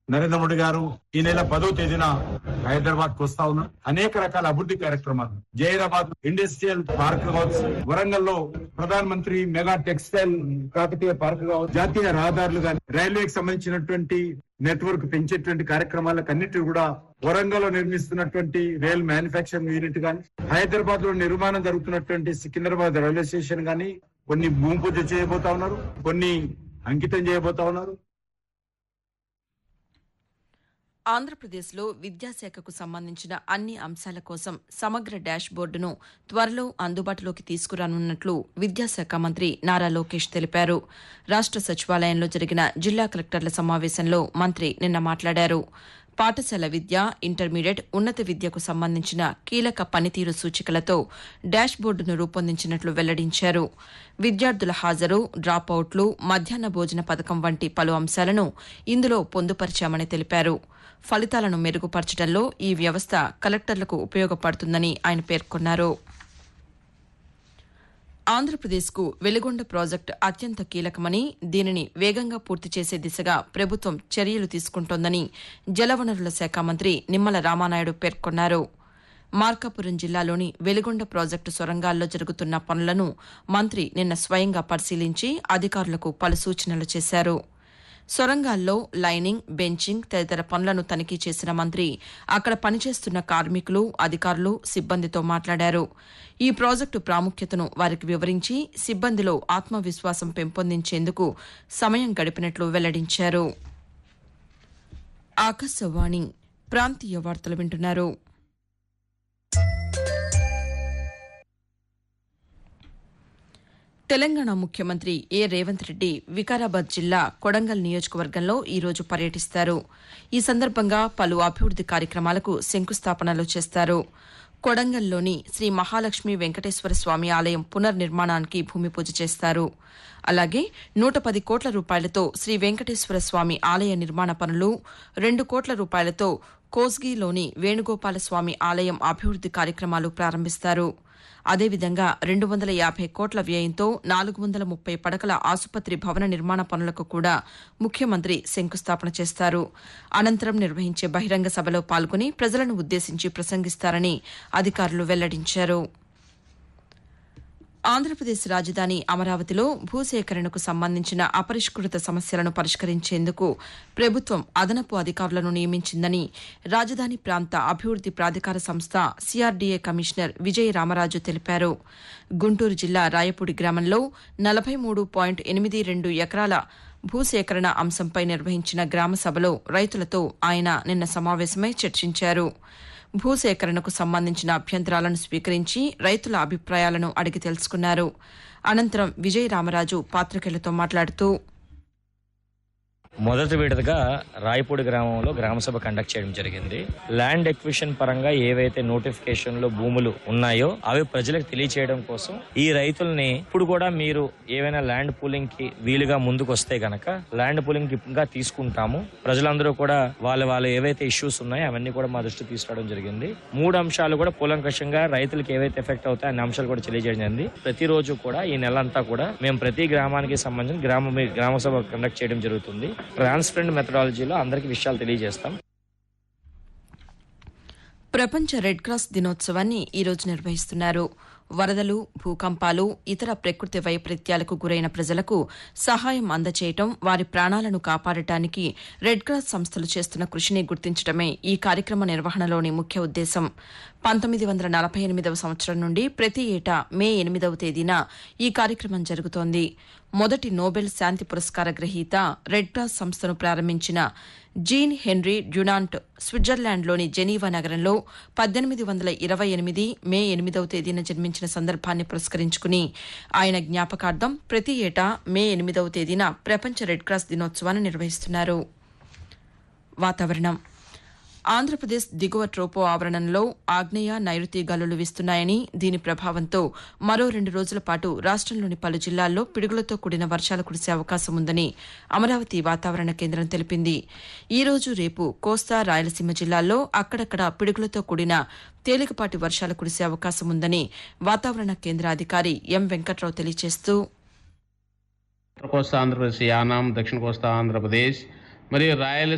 నరేంద్ర మోడీ గారు ఈ నెల పదో తేదీన హైదరాబాద్ కు వస్తా ఉన్నారు అనేక రకాల అభివృద్ధి కార్యక్రమాలు జైరాబాద్ ఇండస్ట్రియల్ పార్క్ కావచ్చు వరంగల్ లో ప్రధాన మంత్రి మెగా టెక్స్టైల్ కాకతీయ పార్క్ కావచ్చు జాతీయ రహదారులు కానీ రైల్వేకి సంబంధించినటువంటి నెట్వర్క్ పెంచేటువంటి కార్యక్రమాలకు అన్నిటి కూడా వరంగల్ లో నిర్మిస్తున్నటువంటి రైల్ మ్యానుఫాక్చరింగ్ యూనిట్ కానీ హైదరాబాద్ లో నిర్మాణం జరుగుతున్నటువంటి సికింద్రాబాద్ రైల్వే స్టేషన్ కానీ కొన్ని భూమి పూజ చేయబోతా ఉన్నారు కొన్ని అంకితం చేయబోతా ఉన్నారు ఆంధ్రప్రదేశ్లో విద్యాశాఖకు సంబంధించిన అన్ని అంశాల కోసం సమగ్ర డాష్ బోర్డును త్వరలో అందుబాటులోకి తీసుకురానున్నట్లు విద్యాశాఖ మంత్రి నారా లోకేష్ తెలిపారు రాష్ట సచివాలయంలో జరిగిన జిల్లా కలెక్టర్ల సమావేశంలో మంత్రి నిన్న మాట్లాడారు పాఠశాల విద్య ఇంటర్మీడియట్ ఉన్నత విద్యకు సంబంధించిన కీలక పనితీరు సూచికలతో డాష్ బోర్డును రూపొందించినట్లు వెల్లడించారు విద్యార్థుల హాజరు డ్రాప్ అవుట్లు మధ్యాహ్న భోజన పథకం వంటి పలు అంశాలను ఇందులో పొందుపరిచామని తెలిపారు ఫలితాలను మెరుగుపరచడంలో ఈ వ్యవస్థ కలెక్టర్లకు ఉపయోగపడుతుందని ఆయన పేర్కొన్నారు ఆంధ్రప్రదేశ్కు వెలుగొండ ప్రాజెక్టు అత్యంత కీలకమని దీనిని వేగంగా పూర్తి చేసే దిశగా ప్రభుత్వం చర్యలు తీసుకుంటోందని జలవనరుల శాఖ మంత్రి నిమ్మల రామానాయుడు పేర్కొన్నారు మార్కాపురం జిల్లాలోని వెలుగొండ ప్రాజెక్టు సొరంగాల్లో జరుగుతున్న పనులను మంత్రి నిన్న స్వయంగా పరిశీలించి అధికారులకు పలు సూచనలు చేశారు సొరంగాల్లో లైనింగ్ బెంచింగ్ తదితర పనులను తనిఖీ చేసిన మంత్రి అక్కడ పనిచేస్తున్న కార్మికులు అధికారులు సిబ్బందితో మాట్లాడారు ఈ ప్రాజెక్టు ప్రాముఖ్యతను వారికి వివరించి సిబ్బందిలో ఆత్మవిశ్వాసం పెంపొందించేందుకు సమయం గడిపినట్లు వెల్లడించారు ఆకాశవాణి ప్రాంతీయ వార్తలు వింటున్నారు తెలంగాణ ముఖ్యమంత్రి ఏ రేవంత్ రెడ్డి వికారాబాద్ జిల్లా కొడంగల్ నియోజకవర్గంలో ఈ రోజు పర్యటిస్తారు ఈ సందర్భంగా పలు అభివృద్ది కార్యక్రమాలకు శంకుస్థాపనలు చేస్తారు కొడంగల్లోని శ్రీ మహాలక్ష్మి వెంకటేశ్వర స్వామి ఆలయం పునర్నిర్మాణానికి భూమి పూజ చేస్తారు అలాగే నూట పది కోట్ల రూపాయలతో శ్రీ వెంకటేశ్వర స్వామి ఆలయ నిర్మాణ పనులు రెండు కోట్ల రూపాయలతో కోస్గిలోని వేణుగోపాల స్వామి ఆలయం అభివృద్ది కార్యక్రమాలు ప్రారంభిస్తారు అదేవిధంగా రెండు వందల యాభై కోట్ల వ్యయంతో నాలుగు వందల ముప్పై పడకల ఆసుపత్రి భవన నిర్మాణ పనులకు కూడా ముఖ్యమంత్రి శంకుస్థాపన చేస్తారు అనంతరం నిర్వహించే బహిరంగ సభలో పాల్గొని ప్రజలను ఉద్దేశించి ప్రసంగిస్తారని అధికారులు వెల్లడించారు ఆంధ్రప్రదేశ్ రాజధాని అమరావతిలో భూసేకరణకు సంబంధించిన అపరిష్కృత సమస్యలను పరిష్కరించేందుకు ప్రభుత్వం అదనపు అధికారులను నియమించిందని రాజధాని ప్రాంత అభివృద్ది ప్రాధికార సంస్థ సిఆర్డీఏ కమిషనర్ విజయ రామరాజు తెలిపారు గుంటూరు జిల్లా రాయపూడి గ్రామంలో నలభై మూడు పాయింట్ ఎనిమిది రెండు ఎకరాల భూసేకరణ అంశంపై నిర్వహించిన గ్రామ సభలో రైతులతో ఆయన నిన్న సమావేశమై చర్చించారు భూసేకరణకు సంబంధించిన అభ్యంతరాలను స్వీకరించి రైతుల అభిప్రాయాలను అడిగి తెలుసుకున్నారు అనంతరం విజయ రామరాజు పాతికేయులతో మాట్లాడుతూ మొదటి విడతగా రాయపూడి గ్రామంలో గ్రామసభ కండక్ట్ చేయడం జరిగింది ల్యాండ్ ఎక్విషన్ పరంగా ఏవైతే నోటిఫికేషన్లు భూములు ఉన్నాయో అవి ప్రజలకు తెలియచేయడం కోసం ఈ రైతుల్ని ఇప్పుడు కూడా మీరు ఏవైనా ల్యాండ్ పూలింగ్ కి వీలుగా ముందుకు వస్తే గనక ల్యాండ్ పూలింగ్ గా తీసుకుంటాము ప్రజలందరూ కూడా వాళ్ళ వాళ్ళ ఏవైతే ఇష్యూస్ ఉన్నాయో అవన్నీ కూడా మా దృష్టికి తీసుకురావడం జరిగింది మూడు అంశాలు కూడా కూలంకషంగా రైతులకు ఏవైతే ఎఫెక్ట్ అవుతాయో అన్ని అంశాలు కూడా తెలియజేయడం జరిగింది ప్రతిరోజు కూడా ఈ నెలంతా కూడా మేము ప్రతి గ్రామానికి సంబంధించి గ్రామ గ్రామ సభ కండక్ట్ చేయడం జరుగుతుంది ట్రాన్స్పరెంట్ మెథడాలజీలో అందరికీ విషయాలు తెలియజేస్తాం ప్రపంచ రెడ్ క్రాస్ దినోత్సవాన్ని ఈ రోజు నిర్వహిస్తున్నారు వరదలు భూకంపాలు ఇతర ప్రకృతి వైపరీత్యాలకు గురైన ప్రజలకు సహాయం అందచేయటం వారి ప్రాణాలను కాపాడటానికి రెడ్ క్రాస్ సంస్థలు చేస్తున్న కృషిని గుర్తించడమే ఈ కార్యక్రమ నిర్వహణలోని ముఖ్య ఉద్దేశం పంతొమ్మిది వందల నలభై ఎనిమిదవ సంవత్సరం నుండి ప్రతి ఏటా మే ఎనిమిదవ తేదీన ఈ కార్యక్రమం జరుగుతోంది మొదటి నోబెల్ శాంతి పురస్కార గ్రహీత రెడ్ క్రాస్ సంస్థను ప్రారంభించిన జీన్ హెన్రీ డ్యునాంట్ స్విట్జర్లాండ్లోని జెనీవా నగరంలో పద్దెనిమిది వందల ఇరవై ఎనిమిది మే ఎనిమిదవ తేదీన జన్మించిన సందర్భాన్ని పురస్కరించుకుని ఆయన జ్ఞాపకార్థం ప్రతి ఏటా మే ఎనిమిదవ తేదీన ప్రపంచ రెడ్ క్రాస్ దినోత్సవాన్ని నిర్వహిస్తున్నారు వాతావరణం ఆంధ్రప్రదేశ్ దిగువ ట్రోపో ఆవరణంలో ఆగ్నేయ నైరుతి గాలులు వీస్తున్నాయని దీని ప్రభావంతో మరో రెండు రోజుల పాటు రాష్టంలోని పలు జిల్లాల్లో పిడుగులతో కూడిన వర్షాలు కురిసే అవకాశం ఉందని అమరావతి వాతావరణ కేంద్రం తెలిపింది ఈ రోజు రేపు కోస్తా రాయలసీమ జిల్లాల్లో అక్కడక్కడ పిడుగులతో కూడిన తేలికపాటి వర్షాలు కురిసే అవకాశం ఉందని వాతావరణ కేంద్ర అధికారి ఎం వెంకట్రావు తెలియజేస్తూ ఉత్తర కోస్తా ఆంధ్రప్రదేశ్ యానాం దక్షిణ కోస్తా ఆంధ్రప్రదేశ్ మరియు రాయల